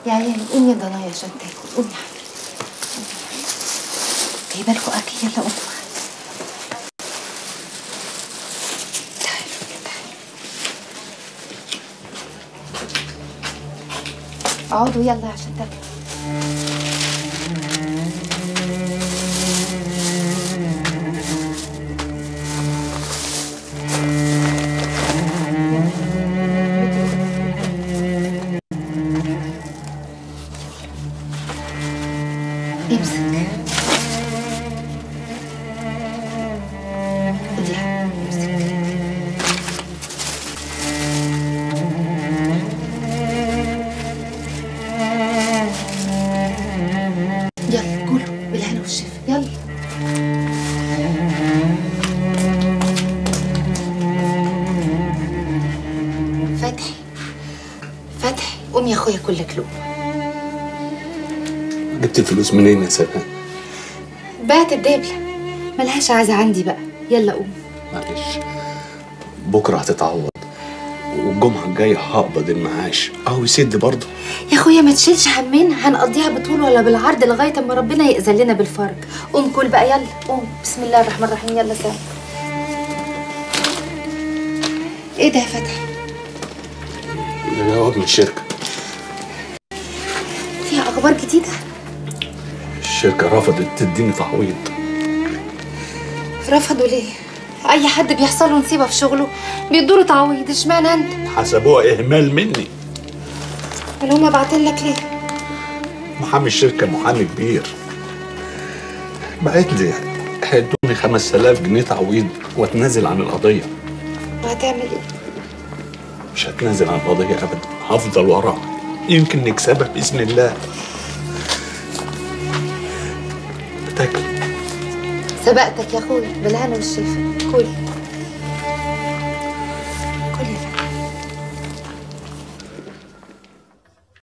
يا عيني قومي يا ضنايا عشان تاكل قومي يا حبيبتي جايبه لكم اكل يلا قوموا تعالوا تعالوا اقعدوا يلا عشان تاكلوا امسك خد يا حبيبي، امسك يلا كلوا بالهنا والشفا يلا فتحي فتحي قوم يا اخويا كلك لقمه جبت الفلوس منين يا سلام بعت الدبلة ملهاش عازة عندي بقى يلا قوم معلش بكره هتتعوض والجمعه الجايه هقبض المعاش اهو يسد برضه يا اخويا ما تشيلش همنا هنقضيها بالطول ولا بالعرض لغايه اما ربنا يأذن لنا بالفرج قوم كل بقى يلا قوم بسم الله الرحمن الرحيم يلا سلام ايه ده يا فتحي جواب من الشركه فيها اخبار جديده الشركه رفضت تديني تعويض رفضوا ليه اي حد بيحصل له نصيبه في شغله بيدوله تعويض اشمعنى انت حسبوها اهمال مني اللي هما باعتين لك ليه محامي الشركه محامي كبير بعت لي هيدوني 5000 جنيه تعويض واتنازل عن القضيه وهتعمل ايه مش هتنازل عن القضيه ابدا هفضل وراها يمكن نكسبها باذن الله بتاكل سبقتك يا اخويا بالهنا والشفا كل